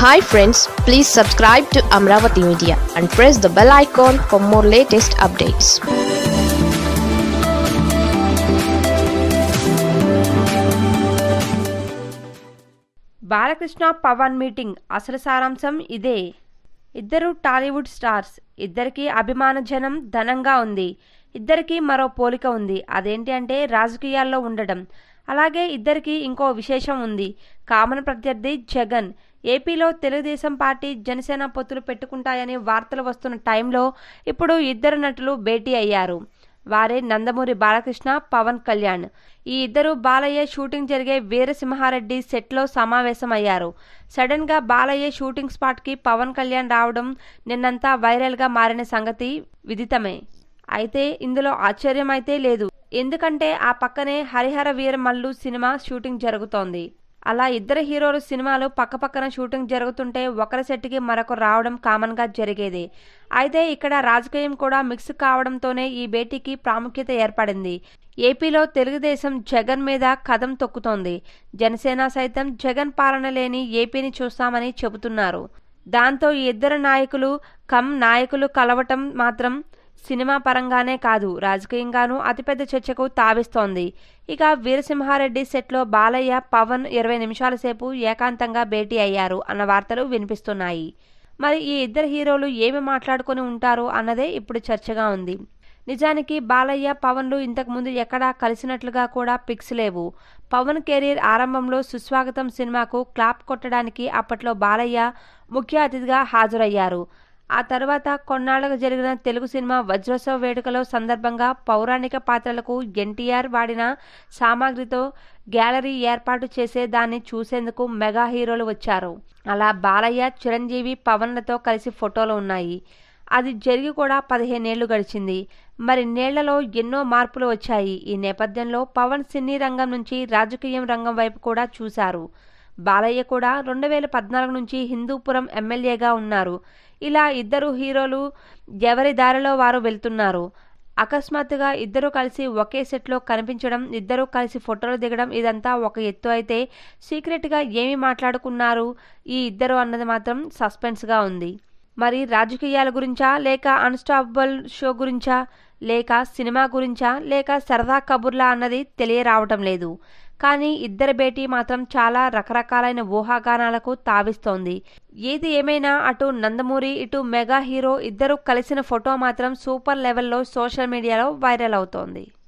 hi friends please subscribe to Amaravati media and press the bell icon for more latest updates Balakrishna Pawan meeting అసలు సారాంశం ఇదే ఇద్దరు Tollywood stars ఇద్దరికి అభిమాన జనం ధనంగా ఉంది ఇద్దరికి మరో పోలిక ఉంది అదేంటి అంటే రాజకీయాల్లో ఉండడం అలాగే ఇద్దరికి ఇంకో విశేషం ఉంది కామన్ ప్రత్యర్థి జగన్ ఏపీలో తెలుగుదేశం పార్టీ జనసేన పొత్తులు పెట్టుకుంటాయని వార్తలు వస్తున్న టైంలో ఇప్పుడు ఇద్దరు నటులు భేటీ అయ్యారు వారే నందమూరి బాలకృష్ణ పవన్ కళ్యాణ్ ఈ ఇద్దరు బాలయ్య షూటింగ్ జరిగే వీరసింహారెడ్డి సెట్లో సమావేశమయ్యారు సడన్ గా బాలయ్య షూటింగ్ స్పాట్ కి పవన్ కళ్యాణ్ రావడం నిన్నంతా వైరల్ గా మారిన సంగతి విదితమే అయితే ఇందులో ఆశ్చర్యం అయితే లేదు ఎందుకంటే ఆ పక్కనే హరిహర వీరమల్లు సినిమా షూటింగ్ జరుగుతోంది అలా ఇద్దరు హీరోలు సినిమాలు పక్కపక్కన షూటింగ్ జరుగుతుంటే ఒకరి సెట్కి మరొకరు రావడం కామన్ గా జరిగేది అయితే ఇక్కడ రాజకీయం కూడా మిక్స్ కావడంతోనే ఈ భేటీకి ప్రాముఖ్యత ఏర్పడింది ఏపీలో తెలుగుదేశం జగన్ మీద కదం తొక్కుతోంది జనసేన సైతం జగన్ పాలన లేని ఏపీని చూస్తామని చెబుతున్నారు దాంతో ఈ ఇద్దరు నాయకులు కమ్ నాయకులు కలవటం మాత్రం సినిమా పరంగానే కాదు రాజకీయంగానూ అతిపెద్ద చర్చకు తావిస్తోంది ఇక వీరసింహారెడ్డి సెట్లో బాలయ్య పవన్ ఇరవై నిమిషాల సేపు ఏకాంతంగా భేటీ అయ్యారు అన్న వార్తలు వినిపిస్తున్నాయి మరి ఈ ఇద్దరు హీరోలు ఏమి మాట్లాడుకొని ఉంటారు అన్నదే ఇప్పుడు చర్చగా ఉంది నిజానికి బాలయ్య పవన్లు ఇంతకుముందు ఎక్కడా కలిసినట్లుగా కూడా పిక్స్ లేవు పవన్ కెరీర్ ఆరంభంలో సుస్వాగతం సినిమాకు క్లాప్ కొట్టడానికి అప్పట్లో బాలయ్య ముఖ్య అతిథిగా హాజరయ్యారు ఆ తర్వాత కొన్నాళ్లకు జరిగిన తెలుగు సినిమా వజ్రోత్సవ వేడుకలో సందర్భంగా పౌరాణిక పాత్రలకు ఎన్టీఆర్ వాడిన సామాగ్రితో గ్యాలరీ ఏర్పాటు చేసే దాన్ని చూసేందుకు మెగా హీరోలు వచ్చారు అలా బాలయ్య చిరంజీవి పవన్లతో కలిసి ఫోటోలు ఉన్నాయి అది జరిగి కూడా పదిహేనేళ్లు గడిచింది మరి నేళ్లలో ఎన్నో మార్పులు వచ్చాయి ఈ నేపథ్యంలో పవన్ సినీ రంగం నుంచి రాజకీయం రంగం వైపు కూడా చూశారు బాలయ్య కూడా రెండు వేల పద్నాలుగు నుంచి హిందూపురం ఎమ్మెల్యేగా ఉన్నారు ఇలా ఇద్దరు హీరోలు ఎవరి దారిలో వారు వెళ్తున్నారు అకస్మాత్తుగా ఇద్దరు కలిసి ఒకే సెట్లో కనిపించడం ఇద్దరు కలిసి ఫోటోలు దిగడం ఇదంతా ఒక ఎత్తు అయితే సీక్రెట్గా ఏమి మాట్లాడుకున్నారు ఈ ఇద్దరు అన్నది మాత్రం సస్పెన్స్గా ఉంది మరి రాజకీయాల గురించా లేక అన్స్టాపబుల్ షో గురించా లేక సినిమా గురించా లేక సరదా కబుర్లా అన్నది తెలియరావటం లేదు కానీ ఇద్దరి భేటీ మాత్రం చాలా రకరకాలైన ఊహాగానాలకు తావిస్తోంది ఏది ఏమైనా అటు నందమూరి ఇటు మెగా హీరో ఇద్దరు కలిసిన ఫోటో మాత్రం సూపర్ లెవెల్లో సోషల్ మీడియాలో వైరల్ అవుతోంది